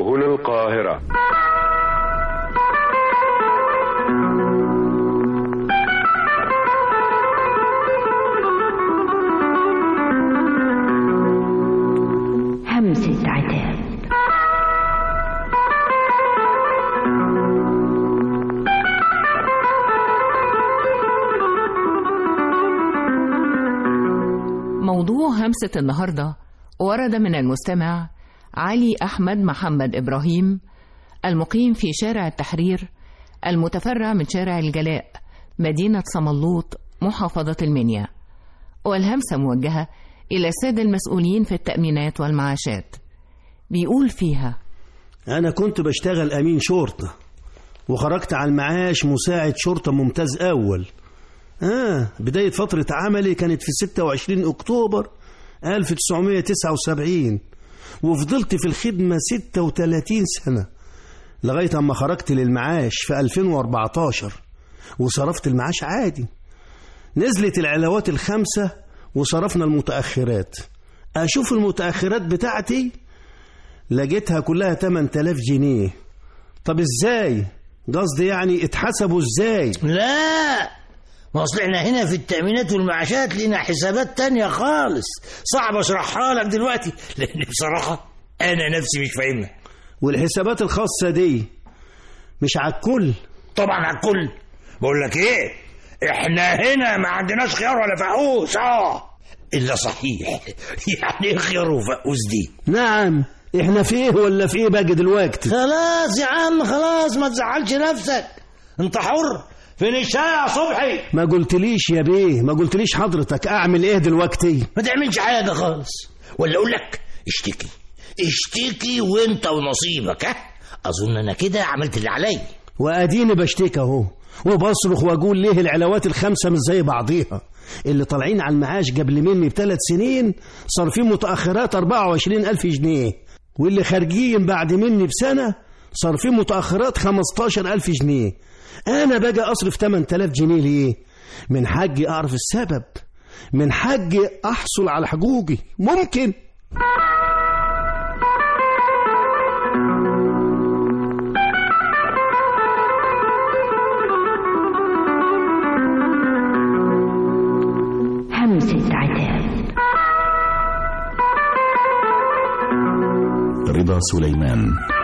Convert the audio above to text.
هنا القاهرة همسة عتاب موضوع همسة النهاردة ورد من المستمع علي أحمد محمد إبراهيم المقيم في شارع التحرير المتفرع من شارع الجلاء مدينة صملوط محافظة المنيا والهمسة موجهة إلى السادة المسؤولين في التأمينات والمعاشات بيقول فيها أنا كنت بشتغل أمين شرطة وخرجت على المعاش مساعد شرطة ممتاز أول آه بداية فترة عملي كانت في 26 أكتوبر 1979 وفضلت في الخدمة 36 سنة لغاية أما خرجت للمعاش في 2014 وصرفت المعاش عادي نزلت العلاوات الخمسة وصرفنا المتأخرات أشوف المتأخرات بتاعتي لقيتها كلها 8000 جنيه طب ازاي قصدي يعني اتحسبوا ازاي لا ما اصل احنا هنا في التأمينات والمعاشات لنا حسابات تانية خالص صعب اشرحها لك دلوقتي لان بصراحة انا نفسي مش فاهمها والحسابات الخاصة دي مش على الكل طبعا على الكل بقول لك ايه احنا هنا ما عندناش خيار ولا فقوس اه الا صحيح يعني ايه خيار وفقوس دي نعم احنا في ايه ولا في ايه باقي دلوقتي خلاص يا عم خلاص ما تزعلش نفسك انت حر فين الشاي يا صبحي ما قلتليش يا بيه ما قلتليش حضرتك اعمل ايه دلوقتي ما تعملش حاجه خالص ولا اقول لك اشتكي اشتكي وانت ونصيبك ها اظن انا كده عملت اللي عليا واديني بشتكي اهو وبصرخ واقول ليه العلاوات الخمسه مش زي بعضيها اللي طالعين على المعاش قبل مني بثلاث سنين صارفين متاخرات 24 ألف جنيه واللي خارجين بعد مني بسنه صارفين متاخرات 15 ألف جنيه انا باجي اصرف 8000 جنيه ليه من حقي اعرف السبب من حقي احصل على حقوقي ممكن همسة عتاب رضا سليمان